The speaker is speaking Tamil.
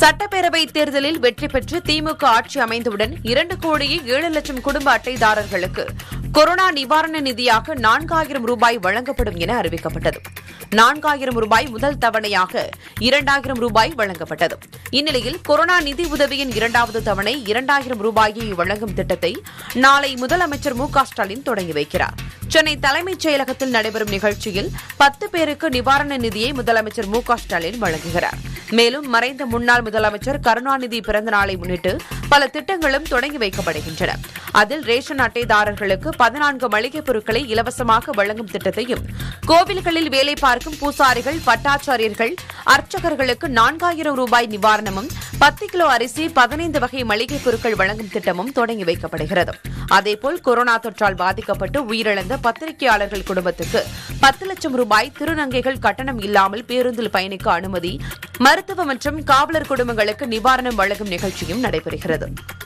சட்டப்பேரவை தேர்தலில் வெற்றி பெற்று திமுக ஆட்சி அமைந்தவுடன் இரண்டு கோடியே ஏழு லட்சம் குடும்ப அட்டைதாரர்களுக்கு கொரோனா நிவாரண நிதியாக நான்காயிரம் ரூபாய் வழங்கப்படும் என அறிவிக்கப்பட்டது நான்காயிரம் ரூபாய் முதல் தவணையாக இரண்டாயிரம் ரூபாய் வழங்கப்பட்டது இந்நிலையில் கொரோனா நிதி உதவியின் இரண்டாவது தவணை இரண்டாயிரம் ரூபாயை வழங்கும் திட்டத்தை நாளை முதலமைச்சர் மு க ஸ்டாலின் தொடங்கி வைக்கிறார் சென்னை தலைமைச் செயலகத்தில் நடைபெறும் நிகழ்ச்சியில் பத்து பேருக்கு நிவாரண நிதியை முதலமைச்சர் மு க ஸ்டாலின் வழங்குகிறார் மேலும் மறைந்த முன்னாள் முதலமைச்சர் கருணாநிதி பிறந்த நாளை முன்னிட்டு பல திட்டங்களும் தொடங்கி வைக்கப்படுகின்றன அதில் ரேஷன் அட்டைதாரர்களுக்கு பதினான்கு மளிகைப் பொருட்களை இலவசமாக வழங்கும் திட்டத்தையும் கோவில்களில் வேலை பார்க்கும் பூசாரிகள் பட்டாச்சாரியர்கள் அர்ச்சகர்களுக்கு நான்காயிரம் ரூபாய் நிவாரணமும் பத்து கிலோ அரிசி பதினைந்து வகை மளிகைப் பொருட்கள் வழங்கும் திட்டமும் தொடங்கி வைக்கப்படுகிறது அதேபோல் கொரோனா தொற்றால் பாதிக்கப்பட்டு உயிரிழந்த பத்திரிகையாளர்கள் குடும்பத்துக்கு பத்து லட்சம் ரூபாய் திருநங்கைகள் கட்டணம் இல்லாமல் பேருந்தில் பயணிக்க அனுமதி மருத்துவ மற்றும் காவலர் குடும்பங்களுக்கு நிவாரணம் வழங்கும் நிகழ்ச்சியும் நடைபெறுகிறது